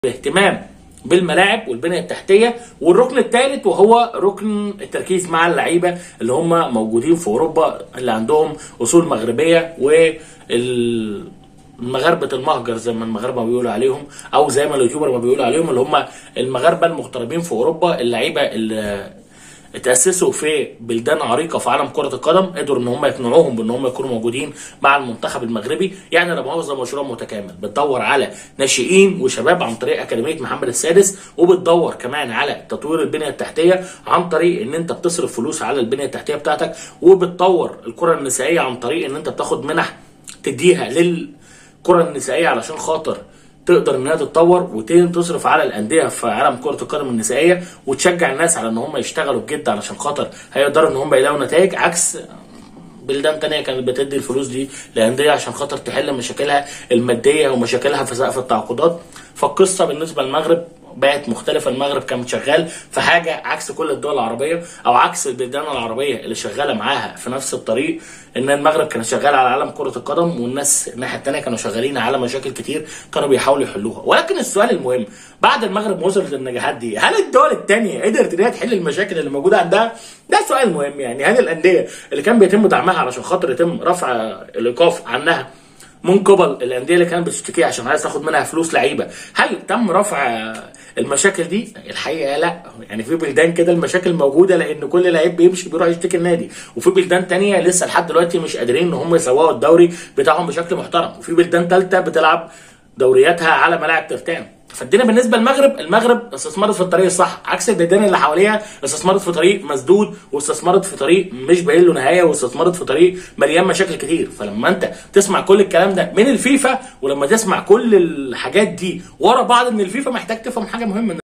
الاهتمام بالملاعب والبنيه التحتيه والركن الثالث وهو ركن التركيز مع اللعيبه اللي هم موجودين في اوروبا اللي عندهم اصول مغربيه وال مغاربة المهجر زي ما المغاربة بيقولوا عليهم او زي ما اليوتيوبر ما بيقولوا عليهم اللي هم المغاربة المغتربين في اوروبا اللعيبة اللي اتأسسوا في بلدان عريقة في عالم كرة القدم قدروا ان هم يقنعوهم بان هم يكونوا موجودين مع المنتخب المغربي يعني لا مؤاخذة مشروع متكامل بتدور على ناشئين وشباب عن طريق اكاديمية محمد السادس وبتدور كمان على تطوير البنية التحتية عن طريق ان انت بتصرف فلوس على البنية التحتية بتاعتك وبتطور الكرة النسائية عن طريق ان انت بتاخد منح تديها للكرة النسائية علشان خاطر تقدر انها تتطور وتصرف على الانديه في عالم كره القدم النسائيه وتشجع الناس على ان هم يشتغلوا بجد علشان خاطر هيقدروا ان هم يلاقوا نتائج عكس بلدان تانية كانت بتدي الفلوس دي لأندية عشان خاطر تحل مشاكلها المادية ومشاكلها في سقف التعاقدات فالقصة بالنسبة للمغرب بقت مختلفة المغرب كان شغال في حاجة عكس كل الدول العربية أو عكس البلدان العربية اللي شغالة معاها في نفس الطريق إن المغرب كان شغال على عالم كرة القدم والناس الناحية التانية كانوا شغالين على مشاكل كتير كانوا بيحاولوا يحلوها ولكن السؤال المهم بعد المغرب ما وصلت للنجاحات دي هل الدول التانية قدرت إن هي تحل المشاكل اللي موجودة عندها؟ ده سؤال مهم يعني هل الأندية اللي كان بيتم دعمها علشان خاطر يتم رفع الإيقاف عنها من قبل الانديه اللي كانت بتشتكي عشان عايز تاخد منها فلوس لعيبه هل تم رفع المشاكل دي الحقيقه لا يعني في بلدان كده المشاكل موجوده لان كل لعيب بيمشي بيروح يشتكي النادي وفي بلدان تانية لسه لحد دلوقتي مش قادرين ان هم يسوقوا الدوري بتاعهم بشكل محترم وفي بلدان ثالثه بتلعب دورياتها على ملاعب ترتان فالدنيا بالنسبه للمغرب المغرب استثمرت في الطريق الصح عكس البلدان اللي حواليها استثمرت في طريق مسدود واستثمرت في طريق مش باين له نهايه واستثمرت في طريق مليان مشاكل كتير فلما انت تسمع كل الكلام ده من الفيفا ولما تسمع كل الحاجات دي ورا بعض من الفيفا محتاج تفهم حاجه مهمه